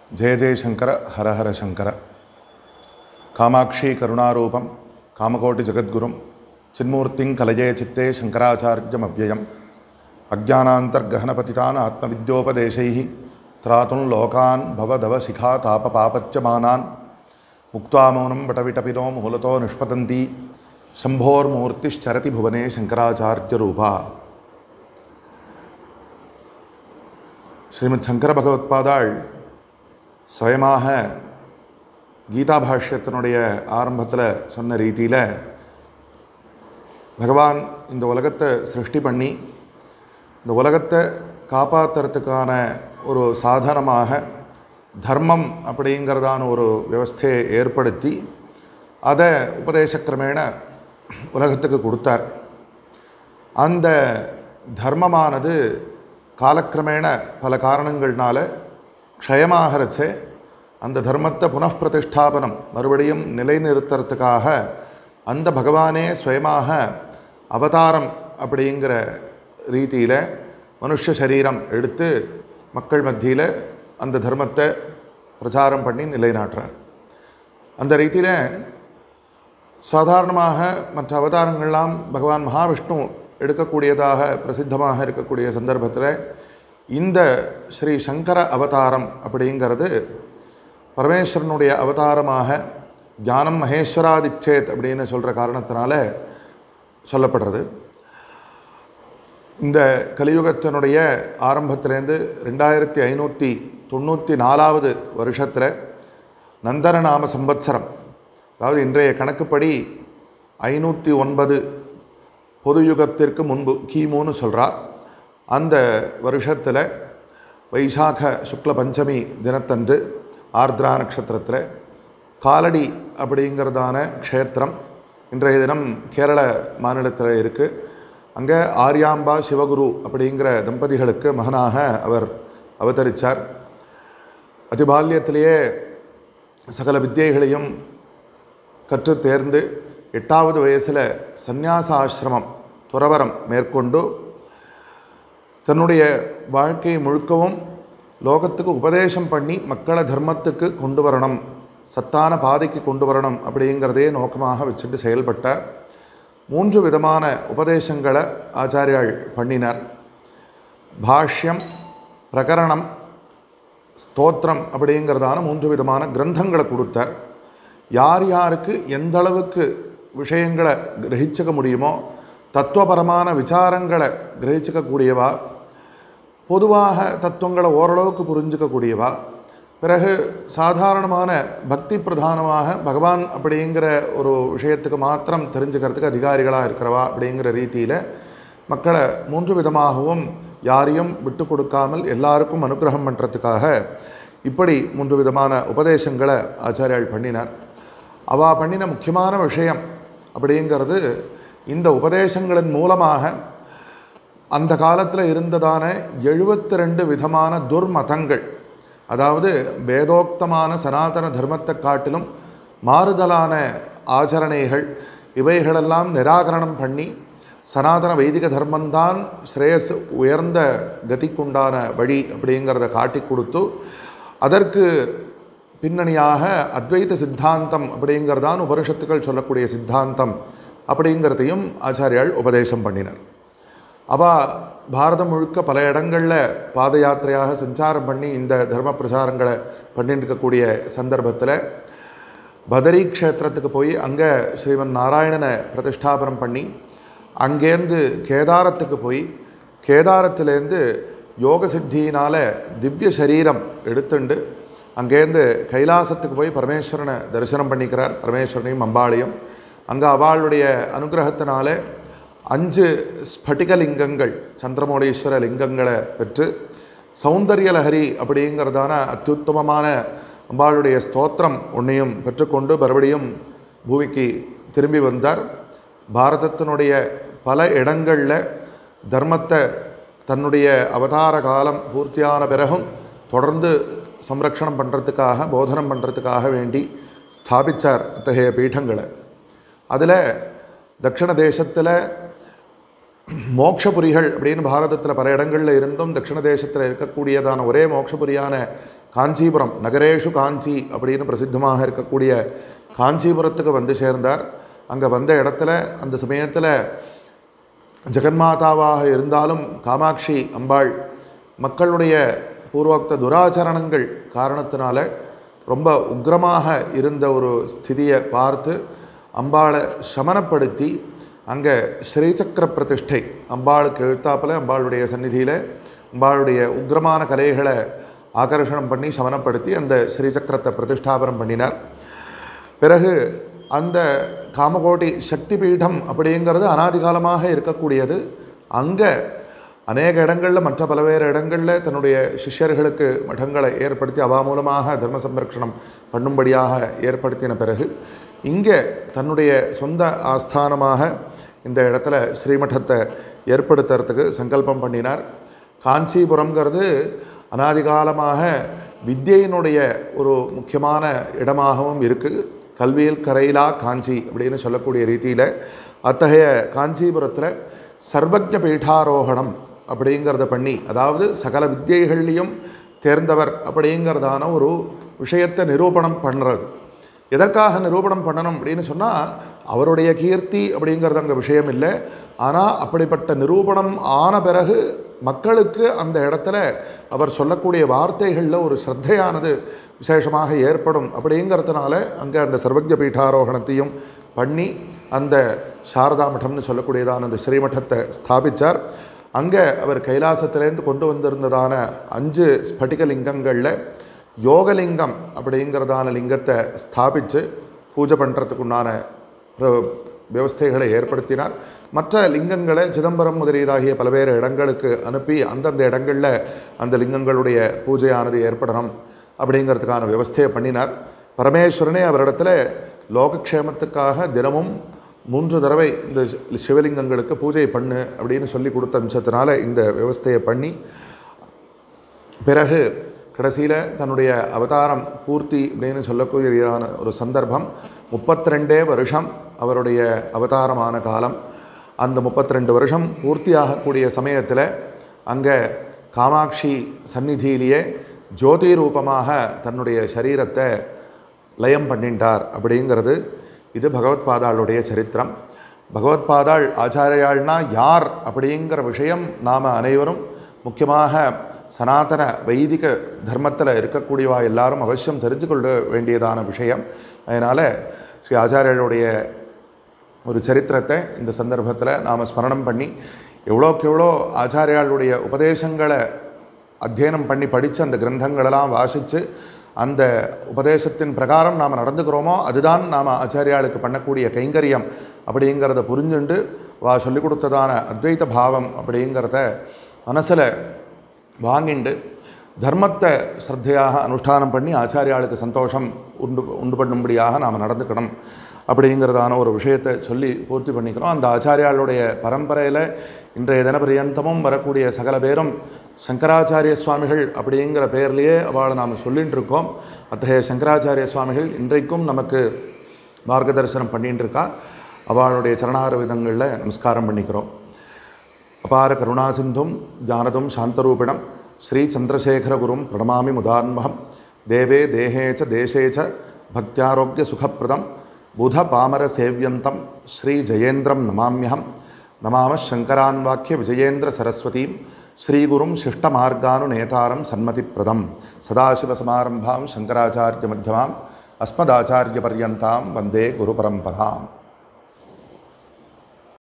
ஜெய ஜெயசங்கர ஹரஹர சங்கர காமாட்சி கருணாரூபம் காமகோட்டி ஜெகத்குரும் சின்மூர்த்திங் கலயே சித்தே சங்கராச்சாரியம் அவ்வயம் அஜானாந்தர்கஹனபதிதான் ஆத்மவித்யோபதேசைः திராத்தும் லோகான் பவதவ சிகா தாப பாபத்யமானான் முக்தாமௌனம் வட்டவிட்டபினோ மூலத்தோ நிஷ்பதந்தி சம்போர்மூர்த்திश्चरति புவனே சங்கராச்சாரியரூபா ஸ்ரீமத் சங்கர பகவத்பாதாள் சுயமாக கீதா பாஷ்யத்தினுடைய ஆரம்பத்தில் சொன்ன ரீதியில் பகவான் இந்த உலகத்தை சிருஷ்டி பண்ணி இந்த உலகத்தை காப்பாற்றுறதுக்கான ஒரு சாதனமாக தர்மம் அப்படிங்கிறதான ஒரு வியவஸ்தையை ஏற்படுத்தி அதை உபதேசக்கிரமேண உலகத்துக்கு கொடுத்தார் அந்த தர்மமானது காலக்கிரமேண பல காரணங்கள்னால க்ஷயமாகறச்சே அந்த தர்மத்தை புனఃப்பிரதிஷ்டாபனம் மறுபடியும் நிலைநிறுத்துறதுக்காக அந்த பகவானே சுயமாக அவதாரம் அப்படிங்கிற ரீதியில் மனுஷ சரீரம் எடுத்து மக்கள் மத்தியில் அந்த தர்மத்தை பிரச்சாரம் பண்ணி நிலைநாட்டுறார் அந்த ரீதியில் சாதாரணமாக மற்ற அவதாரங்கள்லாம் பகவான் மகாவிஷ்ணு எடுக்கக்கூடியதாக பிரசித்தமாக இருக்கக்கூடிய சந்தர்ப்பத்தில் இந்த ஸ்ரீ சங்கர அவதாரம் அப்படிங்கிறது பரமேஸ்வரனுடைய அவதாரமாக ஞானம் மகேஸ்வராதிச்சேத் அப்படின்னு சொல்கிற காரணத்தினால சொல்லப்படுறது இந்த கலியுகத்தினுடைய ஆரம்பத்திலேருந்து ரெண்டாயிரத்தி ஐநூற்றி தொண்ணூற்றி நாலாவது வருஷத்தில் நந்தனநாம சம்பத்சரம் அதாவது இன்றைய கணக்குப்படி ஐநூற்றி ஒன்பது பொது யுகத்திற்கு முன்பு கிமுன்னு சொல்கிறா அந்த வருஷத்தில் வைசாக சுக்ல பஞ்சமி தினத்தன்று ஆர்திரா நட்சத்திரத்தில் காலடி அப்படிங்கிறதான க்ஷேத்திரம் இன்றைய தினம் கேரள மாநிலத்தில் இருக்குது அங்கே ஆர்யாம்பா சிவகுரு அப்படிங்கிற தம்பதிகளுக்கு மகனாக அவர் அவதரித்தார் அதிபால்யத்திலேயே சகல வித்தியைகளையும் கற்று தேர்ந்து எட்டாவது வயசில் சந்நியாச ஆசிரமம் துறவரம் மேற்கொண்டு தன்னுடைய வாழ்க்கையை முழுக்கவும் லோகத்துக்கு உபதேசம் பண்ணி மக்களை தர்மத்துக்கு கொண்டு வரணும் சத்தான பாதைக்கு கொண்டு வரணும் அப்படிங்கிறதே நோக்கமாக வச்சுட்டு செயல்பட்டார் மூன்று விதமான உபதேசங்களை ஆச்சாரியாள் பண்ணினார் பாஷ்யம் பிரகரணம் ஸ்தோத்திரம் அப்படிங்கிறதான மூன்று விதமான கிரந்தங்களை கொடுத்தார் யார் யாருக்கு எந்த அளவுக்கு விஷயங்களை கிரகிச்சிக்க முடியுமோ தத்துவபரமான விசாரங்களை கிரகிச்சிக்கக்கூடியவா பொதுவாக தத்துவங்களை ஓரளவுக்கு புரிஞ்சிக்கக்கூடியவா பிறகு சாதாரணமான பக்தி பிரதானமாக பகவான் அப்படிங்கிற ஒரு விஷயத்துக்கு மாத்திரம் தெரிஞ்சுக்கிறதுக்கு அதிகாரிகளாக இருக்கிறவா அப்படிங்கிற ரீதியில் மக்களை மூன்று விதமாகவும் யாரையும் விட்டு கொடுக்காமல் எல்லாருக்கும் அனுகிரகம் பண்ணுறதுக்காக இப்படி மூன்று விதமான உபதேசங்களை ஆச்சாரியால் பண்ணினார் அவள் பண்ணின முக்கியமான விஷயம் அப்படிங்கிறது இந்த உபதேசங்களின் மூலமாக அந்த காலத்தில் இருந்ததான எழுபத்தி ரெண்டு விதமான துர்மதங்கள் அதாவது வேதோக்தமான சனாதன தர்மத்தை காட்டிலும் மாறுதலான ஆச்சரணைகள் இவைகளெல்லாம் நிராகரணம் பண்ணி சனாதன வைதிக தர்மந்தான் ஸ்ரேயஸ் உயர்ந்த கதிக்குண்டான வழி அப்படிங்கிறத காட்டி கொடுத்து அதற்கு பின்னணியாக அத்வைத சித்தாந்தம் அப்படிங்கிறதான் உபனிஷத்துக்கள் சொல்லக்கூடிய சித்தாந்தம் அப்படிங்கிறதையும் ஆச்சாரியால் உபதேசம் பண்ணினர் அவள் பாரதம் முழுக்க பல இடங்களில் பாத யாத்திரையாக சஞ்சாரம் பண்ணி இந்த தர்ம பிரச்சாரங்களை பண்ணிட்டு இருக்கக்கூடிய சந்தர்ப்பத்தில் பதரி க்ஷேத்திரத்துக்கு போய் அங்கே ஸ்ரீமன் நாராயணனை பிரதிஷ்டாபனம் பண்ணி அங்கேருந்து கேதாரத்துக்கு போய் கேதாரத்திலேருந்து யோக சித்தியினால் திவ்ய சரீரம் எடுத்துண்டு அங்கேருந்து கைலாசத்துக்கு போய் பரமேஸ்வரனை தரிசனம் பண்ணிக்கிறார் பரமேஸ்வரனையும் அம்பாளையும் அங்கே அவளுடைய அனுகிரகத்தினால அஞ்சு ஸ்பட்டிக லிங்கங்கள் சந்திரமௌடீஸ்வர லிங்கங்களை பெற்று சௌந்தர்ய லஹரி அப்படிங்கிறதான அத்தியுத்தமமான அம்பாளுடைய ஸ்தோத்திரம் ஒன்றையும் பெற்றுக்கொண்டு மறுபடியும் பூமிக்கு திரும்பி வந்தார் பாரதத்தினுடைய பல இடங்களில் தர்மத்தை தன்னுடைய அவதார காலம் பூர்த்தியான பிறகும் தொடர்ந்து சம்ரக்ஷணம் பண்ணுறதுக்காக போதனம் பண்ணுறதுக்காக வேண்டி ஸ்தாபித்தார் அத்தகைய பீഠங்களை அதில் தக்ஷண தேசத்தில் மோட்சபுரிகள் அப்படின்னு பாரதத்தில் பல இடங்களில் இருந்தும் தட்சிண தேசத்தில் இருக்கக்கூடியதான ஒரே மோட்சபுரியான காஞ்சிபுரம் நகரேஷு காஞ்சி அப்படின்னு பிரசித்தமாக இருக்கக்கூடிய காஞ்சிபுரத்துக்கு வந்து சேர்ந்தார் அங்கே வந்த இடத்துல அந்த சமயத்தில் ஜெகன்மாதாவாக இருந்தாலும் காமாட்சி அம்பாள் மக்களுடைய பூர்வோக்த துராச்சரணங்கள் காரணத்தினால ரொம்ப உக்கிரமாக இருந்த ஒரு ஸ்திதியை பார்த்து அம்பாளை சமனப்படுத்தி அங்கே ஸ்ரீசக்கர பிரதிஷ்டை அம்பாளுக்கு எழுத்தாப்பில் அம்பாளுடைய சந்நிதியில் அம்பாளுடைய உக்கிரமான கலைகளை ஆகர்ஷணம் பண்ணி சமனப்படுத்தி அந்த ஸ்ரீசக்கரத்தை பிரதிஷ்டாபனம் பண்ணினார் பிறகு அந்த காமகோட்டி சக்தி பீடம் அப்படிங்கிறது அனாதிகாலமாக இருக்கக்கூடியது அங்கே அநேக இடங்களில் மற்ற பல்வேறு இடங்களில் தன்னுடைய சிஷ்யர்களுக்கு மடங்களை ஏற்படுத்தி அவா மூலமாக தர்ம சம்ரக்ஷணம் பண்ணும்படியாக ஏற்படுத்தின பிறகு இங்கே தன்னுடைய சொந்த ஆஸ்தானமாக இந்த இடத்துல ஸ்ரீமட்டத்தை ஏற்படுத்துறதுக்கு சங்கல்பம் பண்ணினார் காஞ்சிபுரம்ங்கிறது அனாதிகாலமாக வித்யினுடைய ஒரு முக்கியமான இடமாகவும் இருக்குது கல்வியில் கரையிலா காஞ்சி அப்படின்னு சொல்லக்கூடிய ரீதியில் அத்தகைய காஞ்சிபுரத்தில் சர்வஜ பீட்டாரோகணம் அப்படிங்கிறத பண்ணி அதாவது சகல வித்தியைகள்லையும் தேர்ந்தவர் அப்படிங்கிறதான ஒரு விஷயத்தை நிரூபணம் பண்ணுறது எதற்காக நிரூபணம் பண்ணணும் அப்படின்னு சொன்னால் அவருடைய கீர்த்தி அப்படிங்கிறது அங்கே விஷயம் இல்லை ஆனால் அப்படிப்பட்ட நிரூபணம் ஆன பிறகு மக்களுக்கு அந்த இடத்துல அவர் சொல்லக்கூடிய வார்த்தைகளில் ஒரு ஸ்ரத்தையானது விசேஷமாக ஏற்படும் அப்படிங்கிறதுனால அங்கே அந்த சர்வஜ பீட்டாரோகணத்தையும் பண்ணி அந்த சாரதா மட்டம்னு சொல்லக்கூடியதான அந்த ஸ்ரீமட்டத்தை ஸ்தாபித்தார் அங்கே அவர் கைலாசத்திலேருந்து கொண்டு வந்திருந்ததான அஞ்சு ஸ்படிக லிங்கங்களில் யோகலிங்கம் அப்படிங்கிறதான லிங்கத்தை ஸ்தாபித்து பூஜை பண்ணுறதுக்குண்டான ஒரு விவஸ்தைகளை ஏற்படுத்தினார் மற்ற லிங்கங்களை சிதம்பரம் முதலியதாகிய பல்வேறு இடங்களுக்கு அனுப்பி அந்தந்த இடங்களில் அந்த லிங்கங்களுடைய பூஜையானது ஏற்படணும் அப்படிங்கிறதுக்கான விவஸ்தையை பண்ணினார் பரமேஸ்வரனே அவரிடத்துல லோகக்ஷேமத்துக்காக தினமும் மூன்று தடவை இந்த சி- சிவலிங்கங்களுக்கு பூஜை பண்ணு அப்படின்னு சொல்லி கொடுத்த அம்சத்தினால இந்த விவஸ்தையை பண்ணி பிறகு கடைசியில் தன்னுடைய அவதாரம் பூர்த்தி அப்படின்னு சொல்லக்கூடியதான ஒரு சந்தர்ப்பம் 32 வருஷம் அவருடைய அவதாரமான காலம் அந்த 32 வருஷம் பூர்த்தியாகக்கூடிய சமயத்தில் அங்கே காமாட்சி சந்நிதியிலேயே ஜோதி ரூபமாக தன்னுடைய சரீரத்தை லயம் பண்ணிட்டார் அப்படிங்கிறது இது பகவத் பாதாளுடைய சரித்திரம் பகவத் பாதாள் ஆச்சாரியாள்னா யார் அப்படிங்கிற விஷயம் நாம் அனைவரும் முக்கியமாக சனாதன வைதிக தர்மத்தில் இருக்கக்கூடியவா எல்லாரும் அவசியம் தெரிஞ்சு கொள்ள வேண்டியதான விஷயம் அதனால் ஸ்ரீ ஆச்சாரியர்களுடைய ஒரு சரித்திரத்தை இந்த சந்தர்ப்பத்தில் நாம் ஸ்மரணம் பண்ணி எவ்வளோக்கு எவ்வளோ ஆச்சாரியாளுடைய உபதேசங்களை அத்தியனம் பண்ணி படித்து அந்த கிரந்தங்களெல்லாம் வாசித்து அந்த உபதேசத்தின் பிரகாரம் நாம் நடந்துக்கிறோமோ அதுதான் நாம் ஆச்சாரியாளுக்கு பண்ணக்கூடிய கைங்கரியம் அப்படிங்கிறத புரிஞ்சுண்டு வா சொல்லிக் கொடுத்ததான அத்வைத பாவம் அப்படிங்கிறத மனசில் வாங்கிண்டு தர்மத்தை ஸ்ரத்தையாக அனுஷ்டானம் பண்ணி ஆச்சாரியாளுக்கு சந்தோஷம் உண்டு உண்டு பண்ணும்படியாக நாம் நடந்துக்கணும் அப்படிங்கிறதான ஒரு விஷயத்தை சொல்லி பூர்த்தி பண்ணிக்கிறோம் அந்த ஆச்சாரியாளுடைய பரம்பரையில் இன்றைய தினபரியந்தமும் வரக்கூடிய சகல பேரும் சங்கராச்சாரிய சுவாமிகள் அப்படிங்கிற பெயர்லேயே அவளை நாம் சொல்லிட்டு இருக்கோம் அத்தகைய சங்கராச்சாரிய சுவாமிகள் இன்றைக்கும் நமக்கு மார்க்கதரிசனம் பண்ணிட்டு இருக்கா அவளுடைய சரணார விதங்களில் நமஸ்காரம் பண்ணிக்கிறோம் அபார கருணாசிந்தும் ஜானதும் சாந்தரூபிணம் ஸ்ரீ சந்திரசேகரகுரும் பிரணமாமி முதான்மகம் தேவே தேகே ச தேசே ச பக்தியாரோக்கிய சுகப்பிரதம் புத பாமர சேவியந்தம் ஸ்ரீ ஜெயேந்திரம் நமாமியகம் நமாம சங்கரான்வாக்கிய விஜயேந்திர சரஸ்வதீம் ஸ்ரீகுரும் சிஷ்டமார்கானு நேதாரம் சன்மதிப்பிரதம் சதாசிவசமாரம்பாம் சங்கராச்சாரிய மத்தியமாம் அஸ்மதாச்சாரிய பர்யந்தாம் வந்தே குரு பரம்பராம்